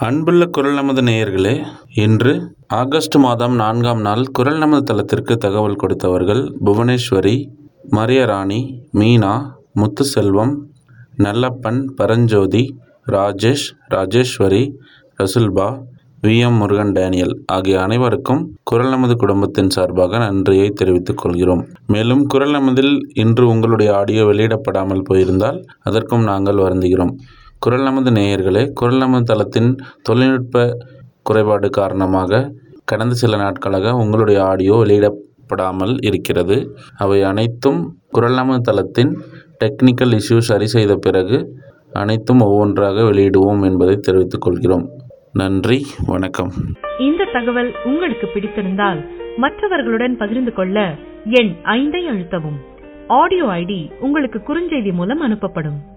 அன்புள்ள குரல் நமது நேயர்களே இன்று ஆகஸ்ட் மாதம் நான்காம் நாள் குரல் நமது தளத்திற்கு தகவல் கொடுத்தவர்கள் புவனேஸ்வரி மரியராணி மீனா முத்துசெல்வம் நல்லப்பன் பரஞ்சோதி ராஜேஷ் ராஜேஸ்வரி ரசுல்பா வி எம் முருகன் டேனியல் ஆகிய அனைவருக்கும் குரல் நமது குடும்பத்தின் சார்பாக நன்றியை தெரிவித்துக் கொள்கிறோம் மேலும் குரல் நமதில் இன்று உங்களுடைய ஆடியோ வெளியிடப்படாமல் போயிருந்தால் அதற்கும் நாங்கள் வருந்துகிறோம் குரல் நமது நேயர்களே குரல் நமது தளத்தின் தொழில்நுட்ப குறைபாடு காரணமாக கடந்த சில நாட்களாக உங்களுடைய ஆடியோ வெளியிடப்படாமல் இருக்கிறது அவை அனைத்தும் குரல் நமது தளத்தின் டெக்னிக்கல் இஷ்யூ சரி செய்த பிறகு அனைத்தும் ஒவ்வொன்றாக வெளியிடுவோம் என்பதை தெரிவித்துக் கொள்கிறோம் நன்றி வணக்கம் இந்த தகவல் உங்களுக்கு பிடித்திருந்தால் மற்றவர்களுடன் பகிர்ந்து கொள்ள எண் ஐந்தை அழுத்தவும் ஆடியோ ஐடி உங்களுக்கு குறுஞ்செய்தி மூலம் அனுப்பப்படும்